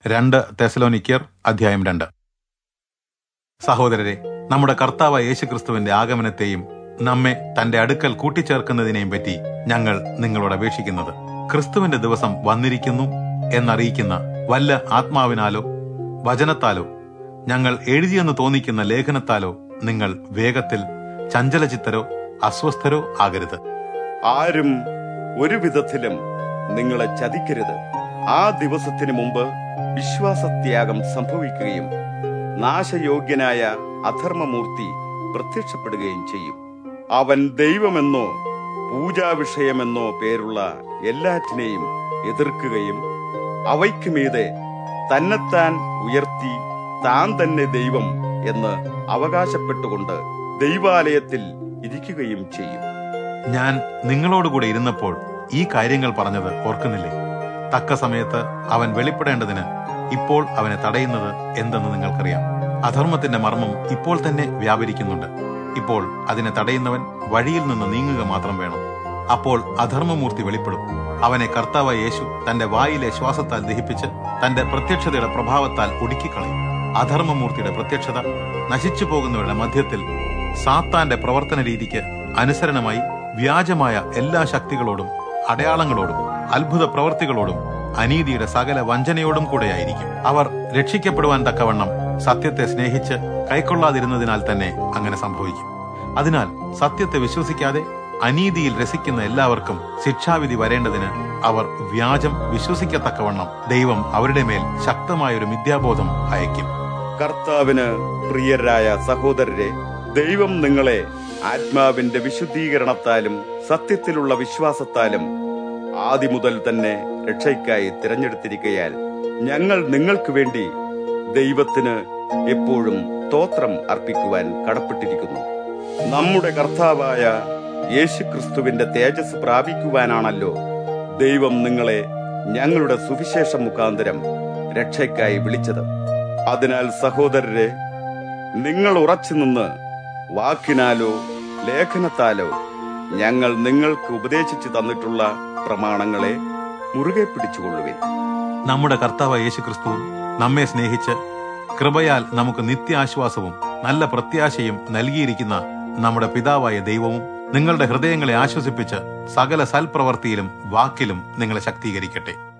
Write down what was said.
രണ്ട് തെസലോനിക്കർ അധ്യായം രണ്ട് സഹോദരരെ നമ്മുടെ കർത്താവ് യേശുക്രിസ്തുവിന്റെ ആഗമനത്തെയും നമ്മെ തന്റെ അടുക്കൽ കൂട്ടിച്ചേർക്കുന്നതിനെയും പറ്റി ഞങ്ങൾ നിങ്ങളോട് അപേക്ഷിക്കുന്നത് ക്രിസ്തുവിന്റെ ദിവസം വന്നിരിക്കുന്നു എന്നറിയിക്കുന്ന വല്ല ആത്മാവിനാലോ വചനത്താലോ ഞങ്ങൾ എഴുതിയെന്ന് തോന്നിക്കുന്ന ലേഖനത്താലോ നിങ്ങൾ വേഗത്തിൽ ചഞ്ചലചിത്തരോ അസ്വസ്ഥരോ ആകരുത് ആരും ഒരു വിധത്തിലും നിങ്ങളെ ചതിക്കരുത് ആ ദിവസത്തിന് മുമ്പ് വിശ്വാസത്യാഗം സംഭവിക്കുകയും നാശയോഗ്യനായ അധർമ്മമൂർത്തി പ്രത്യക്ഷപ്പെടുകയും ചെയ്യും അവൻ ദൈവമെന്നോ പൂജാവിഷയമെന്നോ പേരുള്ള എല്ലാറ്റിനെയും എതിർക്കുകയും അവയ്ക്ക് മീതെ തന്നെത്താൻ ഉയർത്തി താൻ തന്നെ ദൈവം എന്ന് അവകാശപ്പെട്ടുകൊണ്ട് ദൈവാലയത്തിൽ ഇരിക്കുകയും ചെയ്യും ഞാൻ നിങ്ങളോടുകൂടെ ഇരുന്നപ്പോൾ ഈ കാര്യങ്ങൾ പറഞ്ഞത് ഓർക്കുന്നില്ലേ തക്ക സമയത്ത് അവൻ വെളിപ്പെടേണ്ടതിന് ഇപ്പോൾ അവനെ തടയുന്നത് എന്തെന്ന് നിങ്ങൾക്കറിയാം അധർമ്മത്തിന്റെ മർമ്മം ഇപ്പോൾ തന്നെ വ്യാപരിക്കുന്നുണ്ട് ഇപ്പോൾ അതിനെ തടയുന്നവൻ വഴിയിൽ നിന്ന് നീങ്ങുക മാത്രം വേണം അപ്പോൾ അധർമ്മമൂർത്തി വെളിപ്പെടും അവനെ കർത്താവായ യേശു തന്റെ വായിലെ ശ്വാസത്താൽ ദഹിപ്പിച്ച് തന്റെ പ്രത്യക്ഷതയുടെ പ്രഭാവത്താൽ ഒടുക്കിക്കളയും അധർമ്മമൂർത്തിയുടെ പ്രത്യക്ഷത നശിച്ചു പോകുന്നവരുടെ മധ്യത്തിൽ സാത്താന്റെ പ്രവർത്തന രീതിക്ക് അനുസരണമായി വ്യാജമായ എല്ലാ ശക്തികളോടും അടയാളങ്ങളോടും അത്ഭുത പ്രവർത്തികളോടും അനീതിയുടെ സകല വഞ്ചനയോടും കൂടെയായിരിക്കും അവർ രക്ഷിക്കപ്പെടുവാൻ തക്കവണ്ണം സത്യത്തെ സ്നേഹിച്ച് കൈക്കൊള്ളാതിരുന്നതിനാൽ തന്നെ അങ്ങനെ സംഭവിക്കും അതിനാൽ സത്യത്തെ വിശ്വസിക്കാതെ അനീതിയിൽ രസിക്കുന്ന എല്ലാവർക്കും ശിക്ഷാവിധി വരേണ്ടതിന് അവർ വ്യാജം വിശ്വസിക്കത്തക്കവണ്ണം ദൈവം അവരുടെ മേൽ ശക്തമായൊരു മിഥ്യാബോധം അയക്കും കർത്താവിന് പ്രിയരായ സഹോദരരെ ദൈവം നിങ്ങളെ ആത്മാവിന്റെ വിശുദ്ധീകരണത്താലും സത്യത്തിലുള്ള വിശ്വാസത്താലും ആദ്യം മുതൽ തന്നെ രക്ഷയ്ക്കായി തിരഞ്ഞെടുത്തിരിക്കയാൽ ഞങ്ങൾ നിങ്ങൾക്ക് വേണ്ടി ദൈവത്തിന് എപ്പോഴും സ്തോത്രം അർപ്പിക്കുവാൻ കടപ്പെട്ടിരിക്കുന്നു നമ്മുടെ കർത്താവായ യേശുക്രിസ്തുവിന്റെ തേജസ് പ്രാപിക്കുവാനാണല്ലോ ദൈവം നിങ്ങളെ ഞങ്ങളുടെ സുവിശേഷം മുഖാന്തരം രക്ഷയ്ക്കായി വിളിച്ചത് അതിനാൽ സഹോദരരെ നിങ്ങൾ ഉറച്ചു നിന്ന് വാക്കിനാലോ ലേഖനത്താലോ ഞങ്ങൾ നിങ്ങൾക്ക് ഉപദേശിച്ചു തന്നിട്ടുള്ള പ്രമാണങ്ങളെ മുറുകെ പിടിച്ചുകൊള്ളുവിൻ നമ്മുടെ കർത്താവ് യേശുക്രിസ്തുവും നമ്മെ സ്നേഹിച്ച് കൃപയാൽ നമുക്ക് നിത്യാശ്വാസവും നല്ല പ്രത്യാശയും നൽകിയിരിക്കുന്ന നമ്മുടെ പിതാവായ ദൈവവും നിങ്ങളുടെ ഹൃദയങ്ങളെ ആശ്വസിപ്പിച്ച് സകല സൽപ്രവർത്തിയിലും വാക്കിലും നിങ്ങളെ ശക്തീകരിക്കട്ടെ